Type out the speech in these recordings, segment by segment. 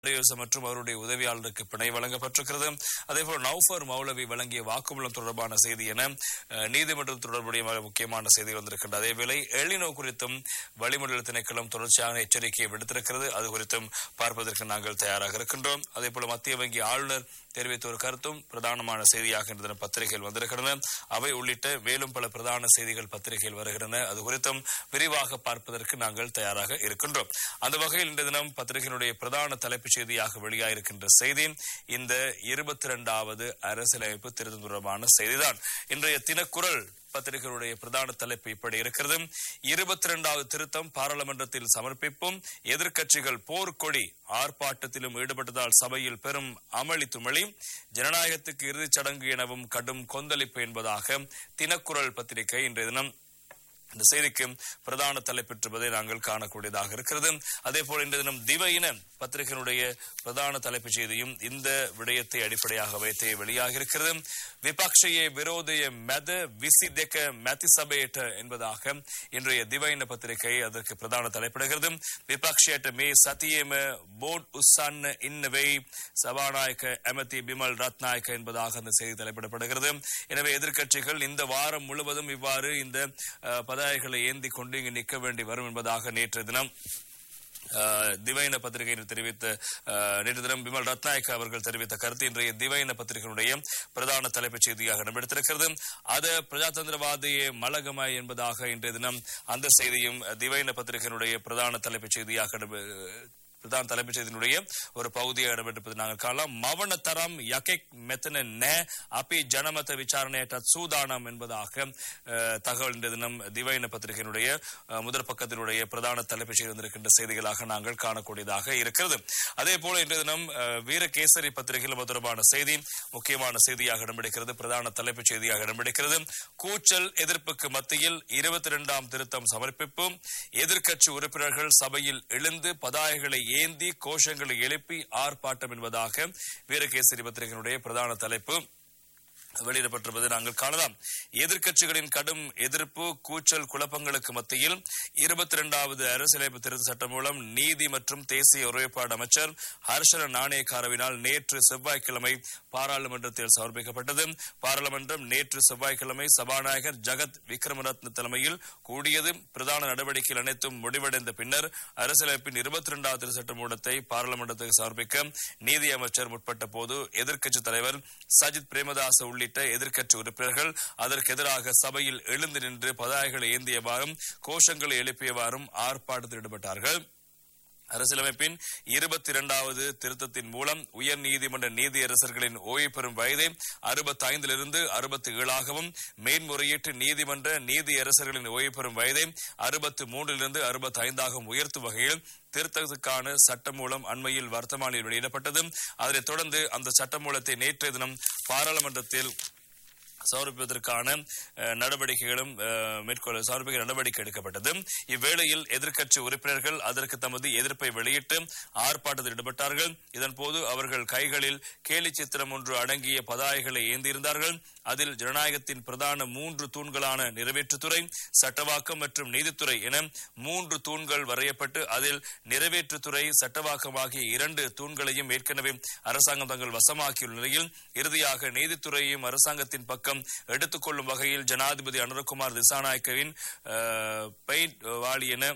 மரியோச மற்றும் அவருடைய உதவியாளருக்கு பிணை வழங்கப்பட்டிருக்கிறது அதேபோல் நௌஃபர் மௌலவி வழங்கிய வாக்குமூலம் தொடர்பான செய்தி என அஹ், நீதிமன்றம் தொடர்புடைய ம- முக்கியமான செய்தி வந்திருக்கின்றது அதேவேளை எழினோ குறித்தும் வளிமண்டல திணைக்களம் தொடர்ச்சியான எச்சரிக்கையை விடுத்திருக்கிறது அது குறித்தும் பார்ப்பதற்கு நாங்கள் தயாராக இருக்கின்றோம் அதேபோல மத்திய வங்கி ஆளுநர் தெரிவித்த ஒரு கருத்தும் பிரதானமான செய்தியாக இன்று தினம் பத்திரிகையில் வந்திருக்கின்றன அவை உள்ளிட்ட மேலும் பல பிரதான செய்திகள் பத்திரிகையில் வருகின்றன அது குறித்தும் விரிவாக பார்ப்பதற்கு நாங்கள் தயாராக இருக்கின்றோம் அந்த வகையில் இன்று தினம் பத்திரிகையினுடைய பிரதான தலைப்புச் செய்தியாக வெளியாயிருக்கின்ற செய்தி இந்த இருபத்தி இரண்டாவது அரசியலமைப்பு திருத்தம் தொடர்பான செய்திதான் இன்றைய தினக்குரல் பத்திரிகையுடைய பிரதான தலைப்பு இப்படி இருக்கிறது இருபத்தி இரண்டாவது திருத்தம் பாராளுமன்றத்தில் சமர்ப்பிப்பும் எதிர்க்கட்சிகள் போர்க்கொடி ஆர்ப்பாட்டத்திலும் ஈடுபட்டதால் சபையில் பெரும் அமளி துமளி ஜனநாயகத்துக்கு இறுதிச் சடங்கு எனவும் கடும் கொந்தளிப்பு என்பதாக தினக்குரல் பத்திரிகை இன்றைய தினம் இந்த செய்திக்கு பிரதான தலைப்பெற்றுவதை நாங்கள் காணக்கூடியதாக இருக்கிறது அதே போல இன்று தினம் திவையின பத்திரிகையினுடைய பிரதான தலைப்புச் செய்தியும் இந்த விடயத்தை அடிப்படையாக வைத்தே வெளியாக இருக்கிறது விபக்ஷயே விரோதய மெத விசிதெக்க மெதிசபேட்ட என்பதாக இன்றைய திவையின பத்திரிகை அதற்கு பிரதான தலைப்பிடுகிறது விபக்ஷයට மே சத்தியம போர்ட் உஸ்ஸான் இன்னவை சபாநாயக எமதி பிமல் ரத்நாயக்க என்பதாக அந்த செய்தி தலைப்பிடப்படுகிறது எனவே எதிர்க்கட்சிகள் இந்த வாரம் முழுவதும் இவ்வாறு இந்த அஹ், பதாகைகளை ஏந்தி கொண்டு இங்கு நிற்க வேண்டி வரும் என்பதாக நேற்று தினம் அஹ், திவைன பத்திரிகையில் தெரிவித்த அஹ், நேற்று தினம் பிமல் ரத்நாயக் அவர்கள் தெரிவித்த கருத்து இன்றைய திவைன பத்திரிகையினுடைய பிரதான தலைப்புச் செய்தியாக இடம்பெடுத்திருக்கிறது அது பிரஜாதந்திரவாதியே மலகமாய் என்பதாக இன்றைய தினம் அந்த செய்தியும் திவைன பத்திரிகையினுடைய பிரதான தலைப்புச் செய்தியாக இடம்பெ- பிரதான தலைப்புச் செய்தியினுடைய ஒரு பகுதியாக இடம்பெற்றிருப்பது நாங்கள் காணலாம் மவன தரம் யகெக் மெத்தன ந அப்பி ஜனமத விசாரணையற்ற சூதானம் என்பதாக அஹ், தகவல் இன்றைய தினம் திவைன பத்திரிகையினுடைய அஹ், முதற் பக்கத்தினுடைய பிரதான தலைப்புச் செய்தி வந்திருக்கின்ற செய்திகளாக நாங்கள் காணக்கூடியதாக இருக்கிறது அதே போல இன்றைய தினம் அஹ், வீரகேசரி பத்திரிகையில் அது தொடர்பான செய்தி முக்கியமான செய்தியாக இடம்பெடுக்கிறது பிரதான தலைப்புச் செய்தியாக இடம்பெடுக்கிறது கூச்சல் எதிர்ப்புக்கு மத்தியில் இருபத்தி இரண்டாம் திருத்தம் சமர்ப்பிப்பு எதிர்க்கட்சி உறுப்பினர்கள் சபையில் எழுந்து பதாகைகளை ஏந்தி கோஷங்களை எழுப்பி ஆர்ப்பாட்டம் என்பதாக வீரகேசரி பத்திரிகையினுடைய பிரதான தலைப்பு வெளியிடப்பட்டிருப்பதை நாங்கள் காணலாம் எதிர்க்கட்சிகளின் கடும் எதிர்ப்பு கூச்சல் குழப்பங்களுக்கு மத்தியில் இருபத்தி இரண்டாவது அரசியலமைப்பு திருத்த சட்டம் மூலம் நீதி மற்றும் தேசிய ஒருமைப்பாடு அமைச்சர் ஹர்ஷன நாணயக்காரவினால் நேற்று செவ்வாய்க்கிழமை பாராளுமன்றத்தில் சமர்ப்பிக்கப்பட்டது பாராளுமன்றம் நேற்று செவ்வாய்க்கிழமை சபாநாயகர் ஜகத் விக்ரமரத்ன தலைமையில் கூடியது பிரதான நடவடிக்கைகள் அனைத்தும் முடிவடைந்த பின்னர் அரசியலமைப்பின் இருபத்தி இரண்டாவது திருத்த சட்ட மூலத்தை பாராளுமன்றத்துக்கு சமர்ப்பிக்க நீதி அமைச்சர் முற்பட்ட போது எதிர்க்கட்சித் தலைவர் சஜித் பிரேமதாச உள்ளிட்ட எதிர்க்கட்சி உறுப்பினர்கள் அதற்கு எதிராக சபையில் எழுந்து நின்று பதாகைகளை ஏந்தியவாறும் கோஷங்களை எழுப்பியவாறும் ஆர்ப்பாட்டத்தில் ஈடுபட்டார்கள் அரசியலமைப்பின் இருபத்தி இரண்டாவது திருத்தத்தின் மூலம் உயர் நீதிமன்ற நீதியரசர்களின் ஓய்வு பெறும் வயதை அறுபத்தி ஐந்திலிருந்து அறுபத்தி ஏழாகவும் மேன்முறையீட்டு நீதிமன்ற நீதியரசர்களின் ஓய்வு பெறும் வயதை அறுபத்தி மூன்றிலிருந்து அறுபத்தி ஐந்தாகவும் உயர்த்தும் வகையில் திருத்தத்துக்கான சட்டமூலம் அண்மையில் வர்த்தமானில் வெளியிடப்பட்டது அதனைத் தொடர்ந்து அந்த சட்டமூலத்தை நேற்றைய தினம் பாராளுமன்றத்தில் சமர்ப்பிப்பதற்கான அஹ், நடவடிக்கைகளும் அஹ், மேற்கொள்ள சமர்ப்பிக்க நடவடிக்கை எடுக்கப்பட்டது இவ்வேளையில் எதிர்க்கட்சி உறுப்பினர்கள் அதற்கு தமது எதிர்ப்பை வெளியிட்டு ஆர்ப்பாட்டத்தில் ஈடுபட்டார்கள் இதன்போது அவர்கள் கைகளில் கேலி சித்திரம் ஒன்று அடங்கிய பதாகைகளை ஏந்தியிருந்தார்கள் அதில் ஜனநாயகத்தின் பிரதான மூன்று தூண்களான நிறைவேற்றுத்துறை சட்டவாக்கம் மற்றும் நீதித்துறை என மூன்று தூண்கள் வரையப்பட்டு அதில் நிறைவேற்றுத்துறை சட்டவாக்கம் ஆகிய இரண்டு தூண்களையும் ஏற்கனவே அரசாங்கம் தங்கள் வசமாக்கியுள்ள நிலையில் இறுதியாக நீதித்துறையையும் அரசாங்கத்தின் பக்கம் எடுத்துக்கொள்ளும் வகையில் ஜனாதிபதி அனுரகுமார் திசாநாயக்கவின் அஹ், பெயிண்ட் வாளி என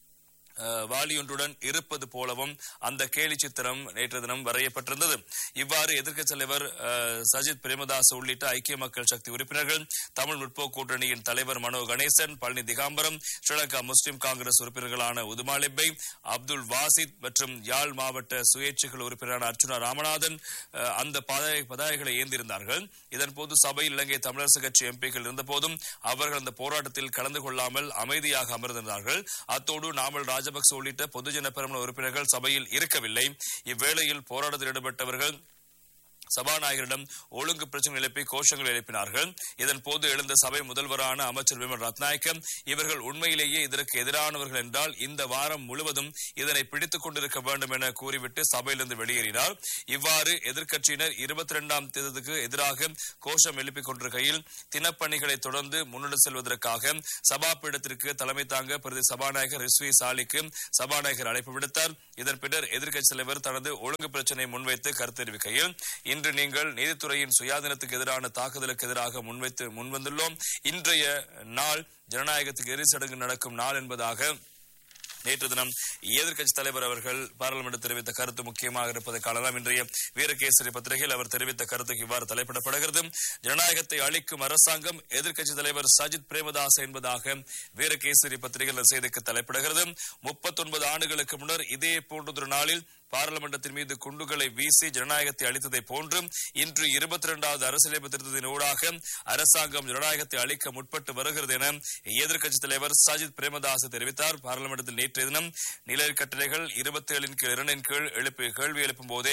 அஹ், வாளியொன்றுடன் இருப்பது போலவும் அந்த கேலி சித்திரம் நேற்று தினம் வரையப்பட்டிருந்தது இவ்வாறு எதிர்க்கட்சி தலைவர் அஹ், சஜித் பிரேமதாஸ் உள்ளிட்ட ஐக்கிய மக்கள் சக்தி உறுப்பினர்கள் தமிழ் முற்போக்கு கூட்டணியின் தலைவர் மனோ கணேசன் பழனி திகாம்பரம் ஸ்ரீலங்கா முஸ்லிம் காங்கிரஸ் உறுப்பினர்களான உதுமாலிப்பை அப்துல் வாசித் மற்றும் யாழ் மாவட்ட சுயேட்சைகள் உறுப்பினரான அர்ச்சுனா ராமநாதன் அஹ், அந்த பதாகை பதாகைகளை ஏந்திருந்தார்கள் இதன்போது சபையில் இலங்கை தமிழரசு கட்சி எம்பிக்கள் இருந்தபோதும் அவர்கள் அந்த போராட்டத்தில் கலந்து கொள்ளாமல் அமைதியாக அமர்ந்திருந்தார்கள் அத்தோடு நாமல் ராஜபக்ச உள்ளிட்ட பொதுஜன பெருமன உறுப்பினர்கள் சபையில் இருக்கவில்லை இவ்வேளையில் போராட்டத்தில் ஈடுபட்டவர்கள் சபாநாயகரிடம் ஒழுங்கு பிரச்சனை எழுப்பி கோஷங்கள் எழுப்பினார்கள் இதன் போது எழுந்த சபை முதல்வரான அமைச்சர் விமல் ரத்நாயக்க இவர்கள் உண்மையிலேயே இதற்கு எதிரானவர்கள் என்றால் இந்த வாரம் முழுவதும் இதனை பிடித்துக் கொண்டிருக்க வேண்டும் என கூறிவிட்டு சபையிலிருந்து வெளியேறினார் இவ்வாறு எதிர்க்கட்சியினர் இருபத்தி இரண்டாம் தேதிக்கு எதிராக கோஷம் எழுப்பிக் கொண்டிருக்கையில் தினப்பணிகளை தொடர்ந்து முன்னெடு செல்வதற்காக சபாபீடத்திற்கு தலைமை தாங்க பிரதி சபாநாயகர் ரிஸ்வி சாலிக்கு சபாநாயகர் அழைப்பு விடுத்தார் இதன் பின்னர் எதிர்க்கட்சி தலைவர் தனது ஒழுங்கு பிரச்சினை முன்வைத்து கருத்து தெரிவிக்கையில் இன்று நீங்கள் நீதித்துறையின் சுயாதீனத்துக்கு எதிரான தாக்குதலுக்கு எதிராக முன்வைத்து முன்வந்துள்ளோம் இன்றைய நாள் ஜனநாயகத்துக்கு எரிசடங்கு நடக்கும் நாள் என்பதாக நேற்று தினம் எதிர்க்கட்சி தலைவர் அவர்கள் பாராளுமன்ற தெரிவித்த கருத்து முக்கியமாக இருப்பதை காணலாம் இன்றைய வீரகேசரி பத்திரிகையில் அவர் தெரிவித்த கருத்துக்கு இவ்வாறு தலைப்பிடப்படுகிறது ஜனநாயகத்தை அளிக்கும் அரசாங்கம் எதிர்க்கட்சி தலைவர் சஜித் பிரேமதாஸ் என்பதாக வீரகேசரி பத்திரிகையில் செய்திக்கு தலைப்பிடுகிறது முப்பத்தொன்பது ஆண்டுகளுக்கு முன்னர் இதே போன்றதொரு நாளில் பாராளுமன்றத்தின் மீது குண்டுகளை வீசி ஜனநாயகத்தை அளித்ததை போன்றும் இன்று இருபத்தி இரண்டாவது அரசியலமைப்பு திருத்தத்தின் ஊடாக அரசாங்கம் ஜனநாயகத்தை அளிக்க முற்பட்டு வருகிறது என எதிர்க்கட்சித் தலைவர் சஜித் பிரேமதாஸ் தெரிவித்தார் பாராளுமன்றத்தில் நேற்றைய தினம் நில கட்டளைகள் இருபத்தி ஏழின் கீழ் இரண்டின் கீழ் எழுப்பி கேள்வி எழுப்பும் போதே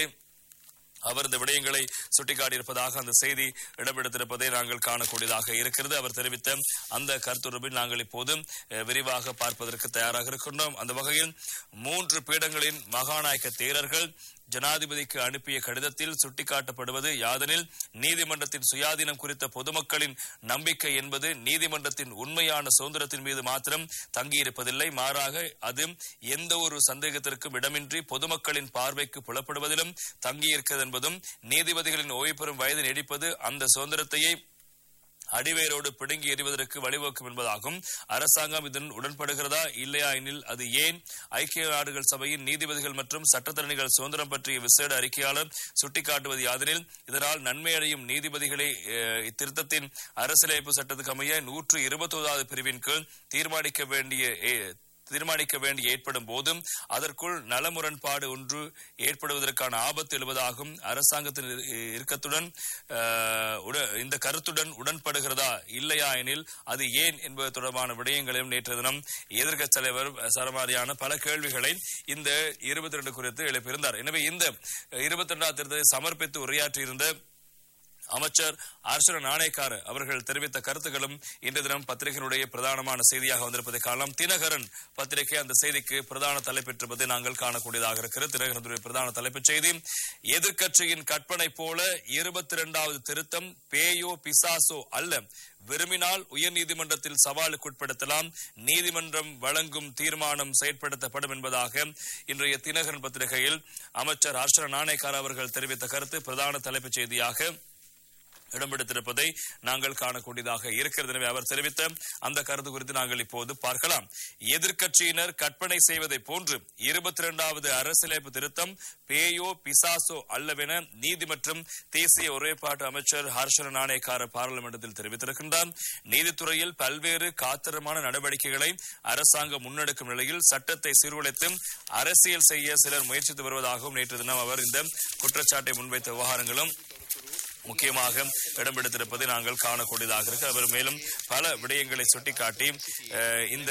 அவர் இந்த விடயங்களை சுட்டிக்காட்டியிருப்பதாக அந்த செய்தி இடம்பெடுத்திருப்பதை நாங்கள் காணக்கூடியதாக இருக்கிறது அவர் தெரிவித்த அந்த கருத்துறவில் நாங்கள் இப்போது அஹ், விரிவாக பார்ப்பதற்கு தயாராக இருக்கின்றோம் அந்த வகையில் மூன்று பீடங்களின் மகாநாயக்க தேரர்கள் ஜனாதிபதிக்கு அனுப்பிய கடிதத்தில் சுட்டிக்காட்டப்படுவது யாதெனில் நீதிமன்றத்தின் சுயாதீனம் குறித்த பொதுமக்களின் நம்பிக்கை என்பது நீதிமன்றத்தின் உண்மையான சுதந்திரத்தின் மீது மாத்திரம் தங்கியிருப்பதில்லை மாறாக அது எந்த ஒரு சந்தேகத்திற்கும் இடமின்றி பொதுமக்களின் பார்வைக்கு புலப்படுவதிலும் தங்கியிருக்கிறது என்பதும் நீதிபதிகளின் ஓய்வு பெறும் வயது நீடிப்பது அந்த சுதந்திரத்தையே அடிவேரோடு பிடுங்கி எறிவதற்கு வழிவகுக்கும் என்பதாகும் அரசாங்கம் இதன் உடன்படுகிறதா இல்லையா எனில் அது ஏன் ஐக்கிய நாடுகள் சபையின் நீதிபதிகள் மற்றும் சட்டத்தரணிகள் சுதந்திரம் பற்றிய விசேட அறிக்கையாளர் சுட்டிக்காட்டுவது யாதெனில் இதனால் நன்மை அடையும் நீதிபதிகளை அஹ், இத்திருத்தத்தின் அரசியலமைப்பு சட்டத்துக்கு அமைய நூற்று இருபத்தோதாவது பிரிவின் கீழ் தீர்மானிக்க வேண்டிய அஹ், தீர்மானிக்க வேண்டி ஏற்படும் போதும் அதற்குள் நலமுரண்பாடு ஒன்று ஏற்படுவதற்கான ஆபத்து எழுவதாகும் அரசாங்கத்தின் இரு- இறுக்கத்துடன் அஹ், உட- இந்த கருத்துடன் உடன்படுகிறதா இல்லையா எனில் அது ஏன் என்பது தொடர்பான விடயங்களையும் நேற்று தினம் எதிர்க்கட்சி தலைவர் சரமாரியான பல கேள்விகளை இந்த இருபத்தி ரெண்டு குறித்து எழுப்பியிருந்தார் எனவே இந்த இருபத்தி ரெண்டாம் தேர்தலை சமர்ப்பித்து உரையாற்றியிருந்த அமைச்சர் அர்ச்சன நாணயக்கார அவர்கள் தெரிவித்த கருத்துக்களும் இன்று தினம் பத்திரிகையினுடைய பிரதானமான செய்தியாக வந்திருப்பதை காணலாம் தினகரன் பத்திரிகை அந்த செய்திக்கு பிரதான தலைப்பெற்றிருப்பதை நாங்கள் காணக்கூடியதாக இருக்கிறது தினகரனுடைய பிரதான தலைப்புச் செய்தி எதிர்க்கட்சியின் கற்பனை போல இருபத்தி இரண்டாவது திருத்தம் பேயோ பிசாசோ அல்ல விரும்பினால் உயர்நீதிமன்றத்தில் சவாலுக்குட்படுத்தலாம் நீதிமன்றம் வழங்கும் தீர்மானம் செயற்படுத்தப்படும் என்பதாக இன்றைய தினகரன் பத்திரிகையில் அமைச்சர் ஹர்ஷன நாணயக்கார அவர்கள் தெரிவித்த கருத்து பிரதான தலைப்புச் செய்தியாக இடம்பெடுத்திருப்பதை நாங்கள் காணக்கூடியதாக இருக்கிறது எனவே அவர் தெரிவித்த அந்த கருத்து குறித்து நாங்கள் இப்போது பார்க்கலாம் எதிர்க்கட்சியினர் கற்பனை செய்வதை போன்று இருபத்தி இரண்டாவது அரசியலமைப்பு திருத்தம் பேயோ பிசாசோ அல்லவென நீதி மற்றும் தேசிய ஒருமைப்பாட்டு அமைச்சர் ஹர்ஷன நாணயக்கார பாராளுமன்றத்தில் தெரிவித்திருக்கின்றார் நீதித்துறையில் பல்வேறு காத்திரமான நடவடிக்கைகளை அரசாங்கம் முன்னெடுக்கும் நிலையில் சட்டத்தை சீர்குலைத்து அரசியல் செய்ய சிலர் முயற்சித்து வருவதாகவும் நேற்று தினம் அவர் இந்த குற்றச்சாட்டை முன்வைத்த விவகாரங்களும் முக்கியமாக இடம்பெடுத்திருப்பதை நாங்கள் காணக்கூடியதாக இருக்கு அவர் மேலும் பல விடயங்களை சுட்டிக்காட்டி அஹ், இந்த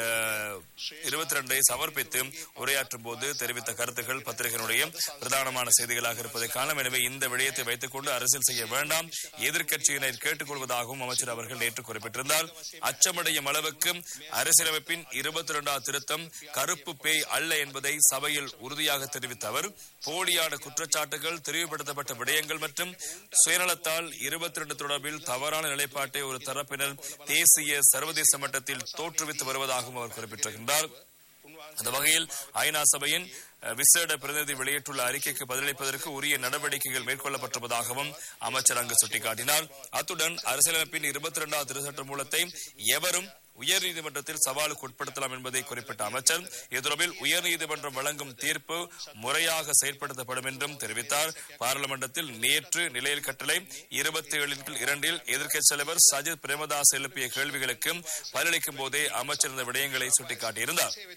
இருபத்தி ரெண்டை சமர்ப்பித்து உரையாற்றும் போது தெரிவித்த கருத்துக்கள் பத்திரிகையினுடைய பிரதானமான செய்திகளாக இருப்பதை காணலாம் எனவே இந்த விடயத்தை வைத்துக் கொண்டு அரசியல் செய்ய வேண்டாம் எதிர்க்கட்சியினர் கேட்டுக்கொள்வதாகவும் அமைச்சர் அவர்கள் நேற்று குறிப்பிட்டிருந்தார் அச்சமடையும் அளவுக்கு அரசியலமைப்பின் இருபத்தி இரண்டாவது திருத்தம் கருப்பு பேய் அல்ல என்பதை சபையில் உறுதியாக தெரிவித்த அவர் போலியான குற்றச்சாட்டுகள் தெரிவுபடுத்தப்பட்ட விடயங்கள் மற்றும் சுயநலத்தால் இருபத்தி ரெண்டு தொடர்பில் தவறான நிலைப்பாட்டை ஒரு தரப்பினர் தேசிய சர்வதேச மட்டத்தில் தோற்றுவித்து வருவதாகவும் அவர் குறிப்பிட்டிருக்கின்றார் அந்த வகையில் ஐநா சபையின் அஹ், விசேட பிரதிநிதி வெளியிட்டுள்ள அறிக்கைக்கு பதிலளிப்பதற்கு உரிய நடவடிக்கைகள் மேற்கொள்ளப்பட்டிருப்பதாகவும் அமைச்சர் அங்கு சுட்டிக்காட்டினார் அத்துடன் அரசியலமைப்பின் இருபத்தி இரண்டாவது திருச்சட்ட மூலத்தை எவரும் உயர்நீதிமன்றத்தில் சவாலுக்கு உட்படுத்தலாம் என்பதை குறிப்பிட்ட அமைச்சர் இது தொடர்பில் உயர்நீதிமன்றம் வழங்கும் தீர்ப்பு முறையாக செயற்படுத்தப்படும் என்றும் தெரிவித்தார் பாராளுமன்றத்தில் நேற்று நிலையில் கட்டளை இருபத்தி ஏழின் கீழ் இரண்டில் எதிர்க்கட்சி தலைவர் சஜித் பிரேமதாஸ் எழுப்பிய கேள்விகளுக்கு பதிலளிக்கும் போதே அமைச்சர் இந்த விடயங்களை சுட்டிக்காட்டியிருந்தார்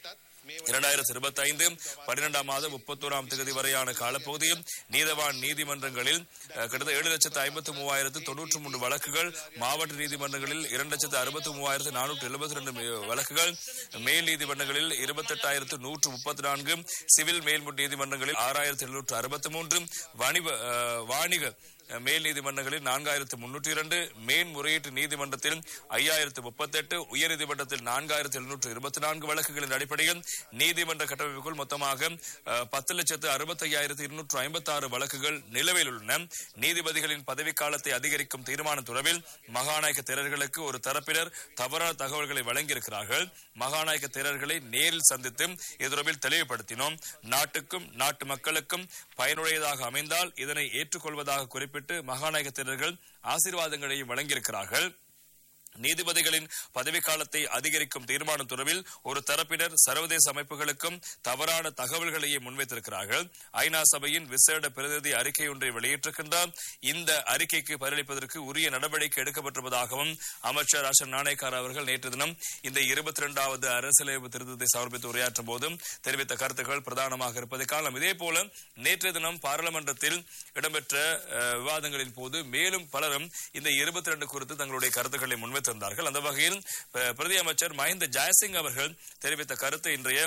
இரண்டாயிரத்தி இருபத்தி ஐந்து பன்னிரெண்டாம் மாதம் முப்பத்தோராம் தேதி வரையான காலப்பகுதியில் நீதவான் நீதிமன்றங்களில் அஹ், கிட்டத்தட்ட ஏழு லட்சத்து ஐம்பத்தி மூவாயிரத்து தொன்னூற்றி மூன்று வழக்குகள் மாவட்ட நீதிமன்றங்களில் இரண்டு லட்சத்து அறுபத்தி மூவாயிரத்து நானூற்று எழுபத்தி ரெண்டு வழக்குகள் மேல் நீதிமன்றங்களில் இருபத்தெட்டாயிரத்து நூற்று முப்பத்தி நான்கு சிவில் மேல்முட் நீதிமன்றங்களில் ஆறாயிரத்து எழுநூற்று அறுபத்தி மூன்று வணிக அஹ், வாணிக மேல் நீதிமன்றங்களில் நான்காயிரத்து முன்னூற்றி இரண்டு மேன்முறையீட்டு நீதிமன்றத்தில் ஐயாயிரத்து முப்பத்தெட்டு உயர் நீதிமன்றத்தில் நான்காயிரத்து எழுநூற்று இருபத்தி நான்கு வழக்குகளின் அடிப்படையில் நீதிமன்ற கட்டமைப்புக்குள் மொத்தமாக அஹ், பத்து லட்சத்து அறுபத்தையாயிரத்து இருநூற்று ஐம்பத்தி ஆறு வழக்குகள் நிலுவையில் உள்ளன நீதிபதிகளின் பதவிக்காலத்தை அதிகரிக்கும் தீர்மானம் தொடர்பில் மகாநாயக தேரர்களுக்கு ஒரு தரப்பினர் தவறான தகவல்களை வழங்கியிருக்கிறார்கள் மகாநாயக தேரர்களை நேரில் சந்தித்து இது தொடர்பில் தெளிவுபடுத்தினோம் நாட்டுக்கும் நாட்டு மக்களுக்கும் பயனுடையதாக அமைந்தால் இதனை ஏற்றுக்கொள்வதாக குறிப்பிட்டு மகாநாயக தேரர்கள் ஆசீர்வாதங்களையும் வழங்கியிருக்கிறார்கள் நீதிபதிகளின் பதவிக்காலத்தை அதிகரிக்கும் தீர்மானம் தொடர்பில் ஒரு தரப்பினர் சர்வதேச அமைப்புகளுக்கும் தவறான தகவல்களையே முன்வைத்திருக்கிறார்கள் ஐநா சபையின் விசேட பிரதிநிதி அறிக்கை ஒன்றை வெளியிட்டிருக்கின்றார் இந்த அறிக்கைக்கு பதிலளிப்பதற்கு உரிய நடவடிக்கை எடுக்கப்பட்டிருப்பதாகவும் அமைச்சர் அஷர் நாணயக்கார் அவர்கள் நேற்று தினம் இந்த இருபத்தி இரண்டாவது அரசியலமைப்பு திருத்தத்தை சமர்ப்பித்து உரையாற்றும் போதும் தெரிவித்த கருத்துக்கள் பிரதானமாக இருப்பதை காலம் இதே போல நேற்றைய தினம் பாராளுமன்றத்தில் இடம்பெற்ற அஹ், விவாதங்களின் போது மேலும் பலரும் இந்த இருபத்தி ரெண்டு குறித்து தங்களுடைய கருத்துக்களை முன்வைத்திருந்தார்கள் அந்த வகையில் அஹ், பிரதி அமைச்சர் மஹிந்த ஜெயசிங் அவர்கள் தெரிவித்த கருத்து இன்றைய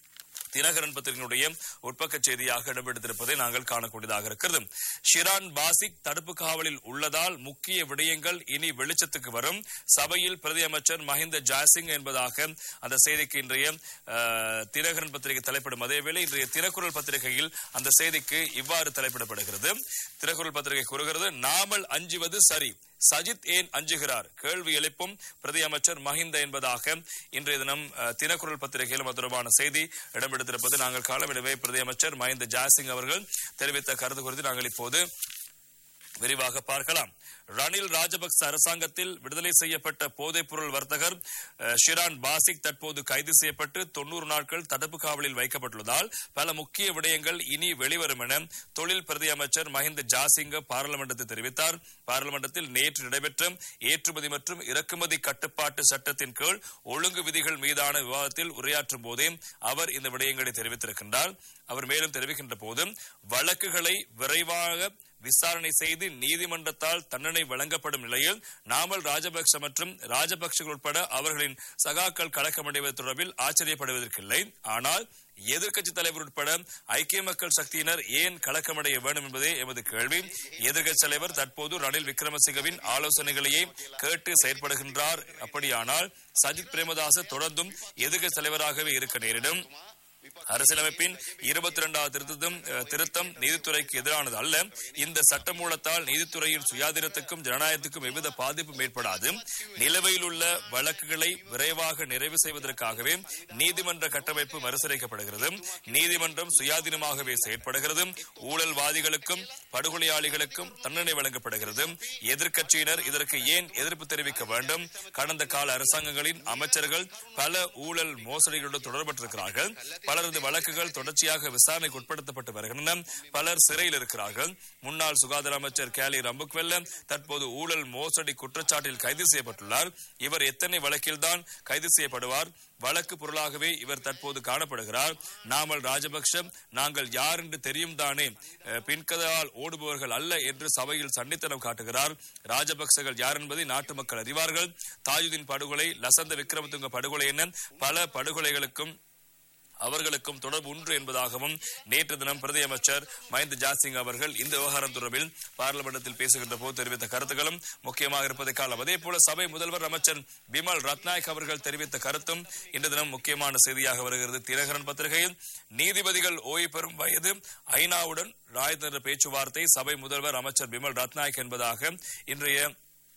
தினகரன் பத்திரிகையினுடைய உட்பக்க செய்தியாக இடம்பெடுத்திருப்பதை நாங்கள் காணக்கூடியதாக இருக்கிறது ஷிரான் பாசிக் தடுப்பு காவலில் உள்ளதால் முக்கிய விடயங்கள் இனி வெளிச்சத்துக்கு வரும் சபையில் பிரதி அமைச்சர் மஹிந்த ஜாசிங் என்பதாக அந்த செய்திக்கு இன்றைய அஹ், தினகரன் பத்திரிகை தலைப்பிடும் அதேவேளை இன்றைய தினக்குரல் பத்திரிகையில் அந்த செய்திக்கு இவ்வாறு தலைப்பிடப்படுகிறது தினக்குரல் பத்திரிகை கூறுகிறது நாமல் அஞ்சுவது சரி சஜித் ஏன் அஞ்சுகிறார் கேள்வி எழுப்பும் பிரதி அமைச்சர் மஹிந்த என்பதாக இன்றைய தினம் அஹ், தினக்குரல் பத்திரிகையிலும் அது தொடர்பான செய்தி இடம்பெடுத்திருப்பது நாங்கள் காலம் எனவே பிரதி அமைச்சர் மஹிந்த ஜாசிங் அவர்கள் தெரிவித்த கருத்து குறித்து நாங்கள் இப்போது விரிவாக பார்க்கலாம் ரணில் ராஜபக்ச அரசாங்கத்தில் விடுதலை செய்யப்பட்ட போதைப்பொருள் வர்த்தகர் அஹ், ஷிரான் பாசிக் தற்போது கைது செய்யப்பட்டு தொன்னூறு நாட்கள் தடுப்பு காவலில் வைக்கப்பட்டுள்ளதால் பல முக்கிய விடயங்கள் இனி வெளிவரும் என தொழில் பிரதி அமைச்சர் மஹிந்த ஜாசிங்க பாராளுமன்றத்தில் தெரிவித்தார் பாராளுமன்றத்தில் நேற்று நடைபெற்ற ஏற்றுமதி மற்றும் இறக்குமதி கட்டுப்பாட்டு சட்டத்தின் கீழ் ஒழுங்கு விதிகள் மீதான விவாதத்தில் உரையாற்றும் போதே அவர் இந்த விடயங்களை தெரிவித்திருக்கின்றார் அவர் மேலும் தெரிவிக்கின்ற போது வழக்குகளை விரைவாக விசாரணை செய்து நீதிமன்றத்தால் தண்டனை வழங்கப்படும் நிலையில் நாமல் ராஜபக்ஷ மற்றும் ராஜபக்ஷ உட்பட அவர்களின் சகாக்கள் கலக்கமடைவது தொடர்பில் ஆச்சரியப்படுவதற்கில்லை ஆனால் எதிர்க்கட்சி தலைவர் உட்பட ஐக்கிய மக்கள் சக்தியினர் ஏன் கலக்கமடைய வேண்டும் என்பதே எமது கேள்வி எதிர்க்கட்சி தலைவர் தற்போது ரணில் விக்ரமசிங்கவின் ஆலோசனைகளையே கேட்டு செயற்படுகின்றார் அப்படியானால் சஜித் பிரேமதாச தொடர்ந்தும் எதிர்க்கட்சி தலைவராகவே இருக்க நேரிடும் அரசியலமைப்பின் இருபத்தி இரண்டாவது திருத்தம் அஹ், திருத்தம் நீதித்துறைக்கு எதிரானது அல்ல இந்த சட்டமூலத்தால் நீதித்துறையின் சுயாதீனத்துக்கும் ஜனநாயகத்துக்கும் எவ்வித பாதிப்பும் ஏற்படாது நிலுவையில் உள்ள வழக்குகளை விரைவாக நிறைவு செய்வதற்காகவே நீதிமன்ற கட்டமைப்பு மறுசீரமைக்கப்படுகிறது நீதிமன்றம் சுயாதீனமாகவே செயற்படுகிறது ஊழல்வாதிகளுக்கும் படுகொலையாளிகளுக்கும் தண்டனை வழங்கப்படுகிறது எதிர்க்கட்சியினர் இதற்கு ஏன் எதிர்ப்பு தெரிவிக்க வேண்டும் கடந்த கால அரசாங்கங்களின் அமைச்சர்கள் பல ஊழல் மோசடிகளோடு தொடர்பட்டிருக்கிறார்கள் பலரது வழக்குகள் தொடர்ச்சியாக விசாரணைக்கு உட்படுத்தப்பட்டு வருகின்றன பலர் சிறையில் இருக்கிறார்கள் முன்னாள் சுகாதார அமைச்சர் கேலி ரம்புக்வெல்ல தற்போது ஊழல் மோசடி குற்றச்சாட்டில் கைது செய்யப்பட்டுள்ளார் இவர் எத்தனை வழக்கில்தான் கைது செய்யப்படுவார் வழக்கு பொருளாகவே இவர் தற்போது காணப்படுகிறார் நாமல் ராஜபக்ஷ நாங்கள் யார் என்று தெரியும் தானே அஹ், பின்கதால் ஓடுபவர்கள் அல்ல என்று சபையில் சண்டித்தனம் காட்டுகிறார் ராஜபக்சகள் யார் என்பதை நாட்டு மக்கள் அறிவார்கள் தாஜுதீன் படுகொலை லசந்த விக்ரமதுங்க படுகொலை என பல படுகொலைகளுக்கும் அவர்களுக்கும் தொடர்பு உண்டு என்பதாகவும் நேற்று தினம் பிரதி அமைச்சர் மஹிந்த ஜாசிங் அவர்கள் இந்த விவகாரம் தொடர்பில் பார்லிமெண்டத்தில் பேசுகின்ற போது தெரிவித்த கருத்துக்களும் முக்கியமாக இருப்பதை காலம் அதே போல சபை முதல்வர் அமைச்சர் பிமல் ரத்நாயக் அவர்கள் தெரிவித்த கருத்தும் இன்று தினம் முக்கியமான செய்தியாக வருகிறது தினகரன் பத்திரிகையில் நீதிபதிகள் ஓய்வு பெறும் வயது ஐநாவுடன் ராஜதந்திர பேச்சுவார்த்தை சபை முதல்வர் அமைச்சர் பிமல் ரத்நாயக் என்பதாக இன்றைய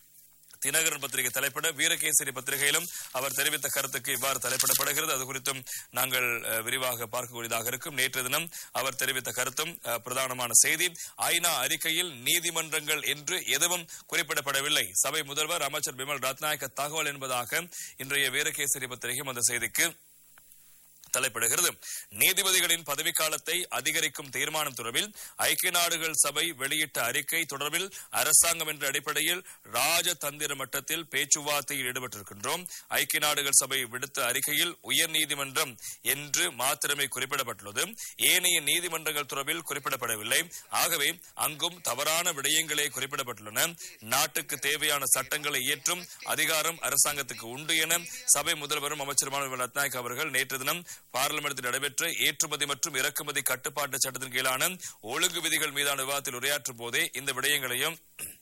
தினகரன் பத்திரிகை தலைப்பிட வீரகேசரி பத்திரிகையிலும் அவர் தெரிவித்த கருத்துக்கு இவ்வாறு தலைப்பிடப்படுகிறது அது குறித்தும் நாங்கள் அஹ், விரிவாக பார்க்கக்கூடியதாக இருக்கும் நேற்று தினம் அவர் தெரிவித்த கருத்தும் அஹ், பிரதானமான செய்தி ஐநா அறிக்கையில் நீதிமன்றங்கள் என்று எதுவும் குறிப்பிடப்படவில்லை சபை முதல்வர் அமைச்சர் பிமல் ரத்நாயக்க தகவல் என்பதாக இன்றைய வீரகேசரி பத்திரிகையும் அந்த செய்திக்கு தலைப்பிடுகிறது நீதிபதிகளின் பதவிக்காலத்தை அதிகரிக்கும் தீர்மானம் தொடர்பில் ஐக்கிய நாடுகள் சபை வெளியிட்ட அறிக்கை தொடர்பில் அரசாங்கம் என்ற அடிப்படையில் ராஜதந்திர மட்டத்தில் பேச்சுவார்த்தையில் ஈடுபட்டிருக்கின்றோம் ஐக்கிய நாடுகள் சபை விடுத்த அறிக்கையில் உயர் நீதிமன்றம் என்று மாத்திரமே குறிப்பிடப்பட்டுள்ளது ஏனைய நீதிமன்றங்கள் தொடர்பில் குறிப்பிடப்படவில்லை ஆகவே அங்கும் தவறான விடயங்களே குறிப்பிடப்பட்டுள்ளன நாட்டுக்கு தேவையான சட்டங்களை இயற்றும் அதிகாரம் அரசாங்கத்துக்கு உண்டு என சபை முதல்வரும் அமைச்சருமான ரத்நாயக் அவர்கள் நேற்று தினம் பார்லிமெண்டத்தில் நடைபெற்ற ஏற்றுமதி மற்றும் இறக்குமதி கட்டுப்பாட்டு சட்டத்தின் கீழான ஒழுங்கு விதிகள் மீதான விவாதத்தில் உரையாற்றும் போதே இந்த விடயங்களையும்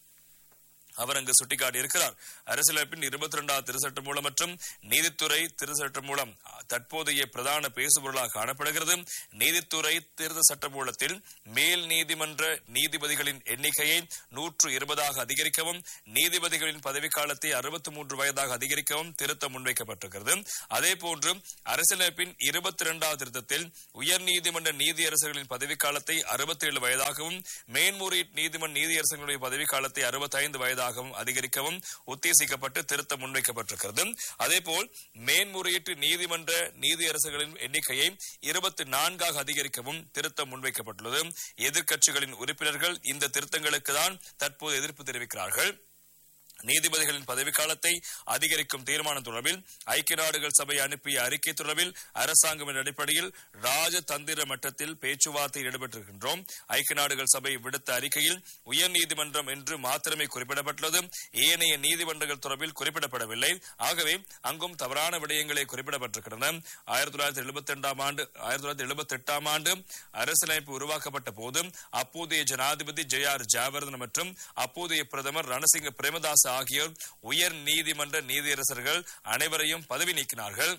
அவர் அங்கு சுட்டிக்காட்டியிருக்கிறார் அரசியலமைப்பின் இருபத்தி இரண்டாவது திருச்சட்டம் மூலம் மற்றும் நீதித்துறை திருச்சட்டம் மூலம் தற்போதைய பிரதான பேசுபொருளாக காணப்படுகிறது நீதித்துறை திருத்த சட்ட மூலத்தில் மேல் நீதிமன்ற நீதிபதிகளின் எண்ணிக்கையை நூற்று இருபதாக அதிகரிக்கவும் நீதிபதிகளின் பதவிக்காலத்தை அறுபத்தி மூன்று வயதாக அதிகரிக்கவும் திருத்தம் முன்வைக்கப்பட்டிருக்கிறது அதே போன்று அரசியலமைப்பின் இருபத்தி இரண்டாவது திருத்தத்தில் உயர் நீதிமன்ற நீதியரசர்களின் பதவிக்காலத்தை அறுபத்தி ஏழு வயதாகவும் மேன்முறையீட்டு நீதிமன்ற நீதியரசர்களுடைய பதவிக்காலத்தை அறுபத்தைந்து வயதாகவும் அதிகரிக்கவும் உத்தேசிக்கப்பட்டு திருத்தம் முன்வைக்கப்பட்டிருக்கிறது அதேபோல் மேன்முறையீட்டு நீதிமன்ற நீதியரசர்களின் எண்ணிக்கையை இருபத்தி நான்காக அதிகரிக்கவும் திருத்தம் முன்வைக்கப்பட்டுள்ளது எதிர்க்கட்சிகளின் உறுப்பினர்கள் இந்த திருத்தங்களுக்கு தான் தற்போது எதிர்ப்பு தெரிவிக்கிறார்கள் நீதிபதிகளின் பதவிக்காலத்தை அதிகரிக்கும் தீர்மானம் தொடர்பில் ஐக்கிய நாடுகள் சபை அனுப்பிய அறிக்கை தொடர்பில் அரசாங்கம் என்ற அடிப்படையில் ராஜதந்திர மட்டத்தில் பேச்சுவார்த்தையில் ஈடுபட்டிருக்கின்றோம் ஐக்கிய நாடுகள் சபை விடுத்த அறிக்கையில் உயர் நீதிமன்றம் என்று மாத்திரமே குறிப்பிடப்பட்டுள்ளது ஏனைய நீதிமன்றங்கள் தொடர்பில் குறிப்பிடப்படவில்லை ஆகவே அங்கும் தவறான விடயங்களே குறிப்பிடப்பட்டிருக்கின்றன ஆயிரத்தி தொள்ளாயிரத்தி எழுபத்தி ரெண்டாம் ஆண்டு ஆயிரத்தி தொள்ளாயிரத்தி எழுபத்தி எட்டாம் ஆண்டு அரசியலமைப்பு உருவாக்கப்பட்ட போது அப்போதைய ஜனாதிபதி ஜே ஆர் ஜாவர்தன் மற்றும் அப்போதைய பிரதமர் ரணசிங்க பிரேமதாஸ் ஆகியோர் உயர் நீதிமன்ற நீதியரசர்கள் அனைவரையும் பதவி நீக்கினார்கள்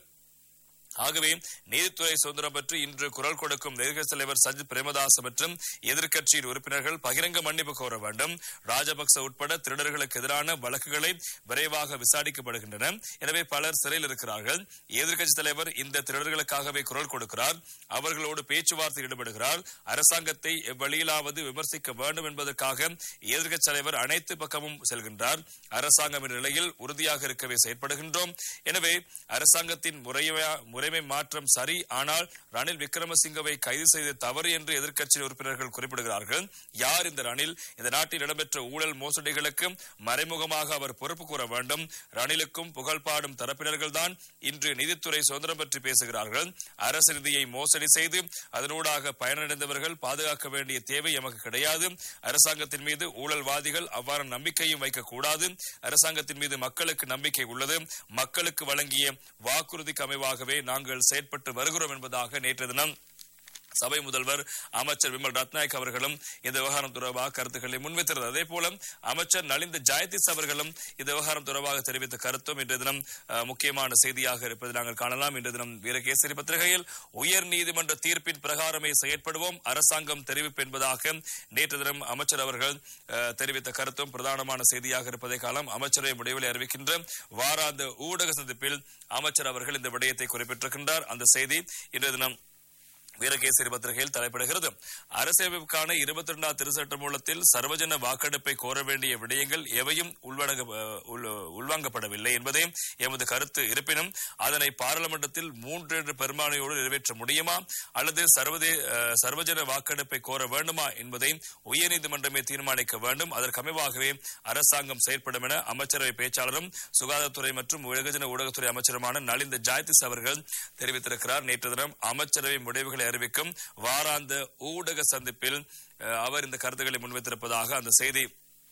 ஆகவே நீதித்துறை சுதந்திரம் பற்றி இன்று குரல் கொடுக்கும் எதிர்க்கட்சி தலைவர் சஜித் பிரேமதாஸ் மற்றும் எதிர்க்கட்சியின் உறுப்பினர்கள் பகிரங்க மன்னிப்பு கோர வேண்டும் ராஜபக்ச உட்பட திருடர்களுக்கு எதிரான வழக்குகளை விரைவாக விசாரிக்கப்படுகின்றன எனவே பலர் சிறையில் இருக்கிறார்கள் எதிர்க்கட்சி தலைவர் இந்த திருடர்களுக்காகவே குரல் கொடுக்கிறார் அவர்களோடு பேச்சுவார்த்தை ஈடுபடுகிறார் அரசாங்கத்தை எவ்வழியிலாவது விமர்சிக்க வேண்டும் என்பதற்காக எதிர்க்கட்சி தலைவர் அனைத்து பக்கமும் செல்கின்றார் அரசாங்கம் என்ற நிலையில் உறுதியாக இருக்கவே செயற்படுகின்றோம் எனவே அரசாங்கத்தின் முறையா முறைமை மாற்றம் சரி ஆனால் ரணில் விக்ரமசிங்கவை கைது செய்த தவறு என்று எதிர்க்கட்சி உறுப்பினர்கள் குறிப்பிடுகிறார்கள் யார் இந்த ரணில் இந்த நாட்டில் இடம்பெற்ற ஊழல் மோசடிகளுக்கு மறைமுகமாக அவர் பொறுப்பு கூற வேண்டும் ரணிலுக்கும் புகழ்பாடும் தரப்பினர்கள் தான் இன்று நிதித்துறை சுதந்திரம் பற்றி பேசுகிறார்கள் அரசு நிதியை மோசடி செய்து அதனூடாக பயனடைந்தவர்கள் பாதுகாக்க வேண்டிய தேவை எமக்கு கிடையாது அரசாங்கத்தின் மீது ஊழல்வாதிகள் அவ்வாறு நம்பிக்கையும் வைக்கக்கூடாது அரசாங்கத்தின் மீது மக்களுக்கு நம்பிக்கை உள்ளது மக்களுக்கு வழங்கிய வாக்குறுதிக்கு அமைவாகவே நாங்கள் செயற்பட்டு வருகிறோம் என்பதாக நேற்று தினம் சபை முதல்வர் அமைச்சர் விமல் ரத்நாயக் அவர்களும் இந்த விவகாரம் தொடர்பாக கருத்துக்களை முன்வைத்திருந்தது அதே போல அமைச்சர் நலிந்த ஜெயதிஸ் அவர்களும் இந்த விவகாரம் தொடர்பாக தெரிவித்த கருத்தும் இன்றைய தினம் அஹ், முக்கியமான செய்தியாக இருப்பதை நாங்கள் காணலாம் இன்றைய தினம் வீரகேசரி பத்திரிகையில் உயர் நீதிமன்ற தீர்ப்பின் பிரகாரமே செயற்படுவோம் அரசாங்கம் தெரிவிப்பு என்பதாக நேற்று தினம் அமைச்சர் அவர்கள் அஹ், தெரிவித்த கருத்தும் பிரதானமான செய்தியாக இருப்பதை காலம் அமைச்சரை முடிவில் அறிவிக்கின்ற வாராந்த ஊடக சந்திப்பில் அமைச்சர் அவர்கள் இந்த விடயத்தை குறிப்பிட்டிருக்கின்றார் அந்த செய்தி இன்றைய தினம் வீரகேசரி பத்திரிகையில் தலைப்பிடுகிறது அரசியலமைப்புக்கான இருபத்தி இரண்டாம் திருச்சட்ட மூலத்தில் சர்வஜன வாக்கெடுப்பை கோர வேண்டிய விடயங்கள் எவையும் உள்வழங்க அஹ், உள்- உள்வாங்கப்படவில்லை என்பதே எமது கருத்து இருப்பினும் அதனை பாராளுமன்றத்தில் மூன்று பெரும்பான்மையோடு நிறைவேற்ற முடியுமா அல்லது சர்வதே அஹ், சர்வஜன வாக்கெடுப்பை கோர வேண்டுமா என்பதை உயர்நீதிமன்றமே தீர்மானிக்க வேண்டும் அதற்கு அமைவாகவே அரசாங்கம் செயற்படும் என அமைச்சரவை பேச்சாளரும் சுகாதாரத்துறை மற்றும் வெகுஜன ஊடகத்துறை அமைச்சருமான நலிந்த ஜாயதிஸ் அவர்கள் தெரிவித்திருக்கிறார் நேற்று தினம் அமைச்சரவை முடிவுகளை அறிவிக்கும் வாராந்த ஊடக சந்திப்பில் அஹ், அவர் இந்த கருத்துக்களை முன்வைத்திருப்பதாக அந்த செய்தி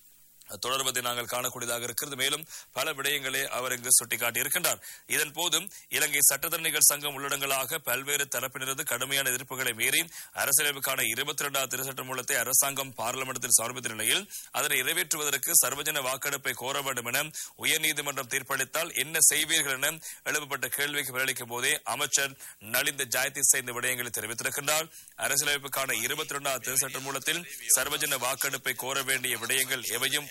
தொடர்வதை நாங்கள் காணக்கூடியதாக இருக்கிறது மேலும் பல விடயங்களை அவர் இங்கு சுட்டிக்காட்டி இருக்கின்றார் இதன் போதும் இலங்கை சட்டத்தரணிகள் சங்கம் உள்ளடங்களாக பல்வேறு தரப்பினரது கடுமையான எதிர்ப்புகளை மீறி அரசியலமைப்புக்கான இருபத்தி இரண்டாவது திருச்சட்ட மூலத்தை அரசாங்கம் பார்லிமெண்டத்தில் சமர்ப்பித்த நிலையில் அதனை நிறைவேற்றுவதற்கு சர்வஜன வாக்கெடுப்பை கோர வேண்டும் என உயர்நீதிமன்றம் தீர்ப்பளித்தால் என்ன செய்வீர்கள் என எழுப்பப்பட்ட கேள்விக்கு பதிலளிக்கும் போதே அமைச்சர் நலிந்த ஜாயதிஸ் இந்த விடயங்களை தெரிவித்திருக்கின்றார் அரசியலமைப்புக்கான இருபத்தி இரண்டாவது திருச்சட்ட மூலத்தில் சர்வஜன வாக்கெடுப்பை கோர வேண்டிய விடயங்கள் எவையும்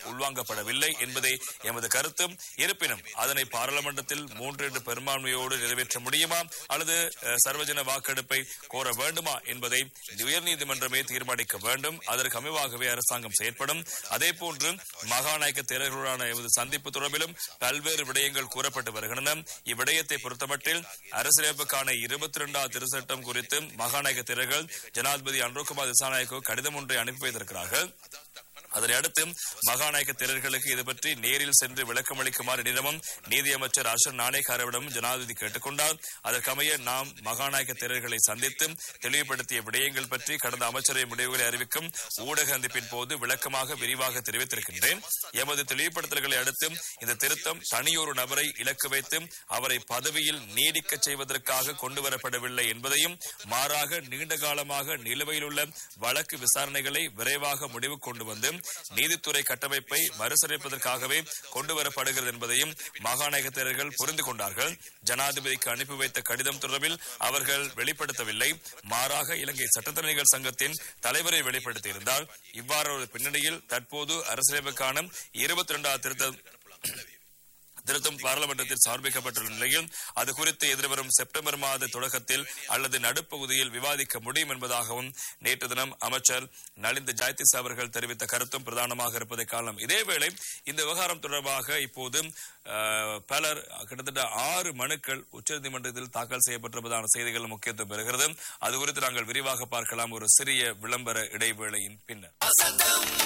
உள்வாங்கப்படவில்லை என்பதே எமது கருத்து இருப்பினும் அதனை பாராளுமன்றத்தில் மூன்று பெரும்பான்மையோடு நிறைவேற்ற முடியுமா அல்லது அஹ், சர்வஜன வாக்கெடுப்பை கோர வேண்டுமா என்பதை உயர்நீதிமன்றமே தீர்மானிக்க வேண்டும் அதற்கு அமைவாகவே அரசாங்கம் செயற்படும் அதே போன்று மகாநாயக்க தேர்தலுடனான எமது சந்திப்பு தொடர்பிலும் பல்வேறு விடயங்கள் கூறப்பட்டு வருகின்றன இவ்விடயத்தை பொறுத்தமட்டில் அரசியலமைப்புக்கான இருபத்தி இரண்டாவது திருச்சட்டம் குறித்து மகாநாயக்க தேர்தல்கள் ஜனாதிபதி அன்ரோகுமார் திசாநாயக்கு கடிதம் ஒன்றை அனுப்பி வைத்திருக்கிறார்கள் அதனை அடுத்து மகாநாயக்க தேரர்களுக்கு இது பற்றி நேரில் சென்று விளக்கம் அளிக்குமாறு இடமும் நீதியமைச்சர் அர்ஷன் நாணேகாரவிடம் ஜனாதிபதி கேட்டுக்கொண்டார் அதற்கமைய நாம் மகாநாயக்க தேரர்களை சந்தித்து தெளிவுபடுத்திய விடயங்கள் பற்றி கடந்த அமைச்சரை முடிவுகளை அறிவிக்கும் ஊடக சந்திப்பின் போது விளக்கமாக விரிவாக தெரிவித்திருக்கின்றேன் எமது தெளிவுபடுத்தல்களை அடுத்து இந்த திருத்தம் தனியொரு நபரை இலக்கு வைத்து அவரை பதவியில் நீடிக்க செய்வதற்காக கொண்டு வரப்படவில்லை என்பதையும் மாறாக நீண்ட காலமாக நிலுவையில் உள்ள வழக்கு விசாரணைகளை விரைவாக முடிவு கொண்டு வந்து நீதித்துறை கட்டமைப்பை மறுசீரமைப்பதற்காகவே கொண்டு வரப்படுகிறது என்பதையும் மகாநாயக தேரர்கள் புரிந்து கொண்டார்கள் ஜனாதிபதிக்கு அனுப்பி வைத்த கடிதம் தொடர்பில் அவர்கள் வெளிப்படுத்தவில்லை மாறாக இலங்கை சட்டத்தரணிகள் சங்கத்தின் தலைவரை வெளிப்படுத்தியிருந்தார் இவ்வாறு ஒரு பின்னணியில் தற்போது அரசியலமைப்புக்கான இருபத்தி இரண்டாவது திருத்த திருத்தம் பாராளுமன்றத்தில் சமர்ப்பிக்கப்பட்டுள்ள நிலையில் அது குறித்து எதிர்வரும் செப்டம்பர் மாத தொடக்கத்தில் அல்லது நடுப்பகுதியில் விவாதிக்க முடியும் என்பதாகவும் நேற்று தினம் அமைச்சர் நலிந்த ஜாயதிஸ் அவர்கள் தெரிவித்த கருத்தும் பிரதானமாக இருப்பதை காணலாம் இதேவேளை இந்த விவகாரம் தொடர்பாக இப்போது அஹ், பலர் கிட்டத்தட்ட ஆறு மனுக்கள் உச்சநீதிமன்றத்தில் தாக்கல் செய்யப்பட்டிருப்பதான செய்திகள் முக்கியத்துவம் பெறுகிறது அது குறித்து நாங்கள் விரிவாக பார்க்கலாம் ஒரு சிறிய விளம்பர இடைவேளையின் பின்னர்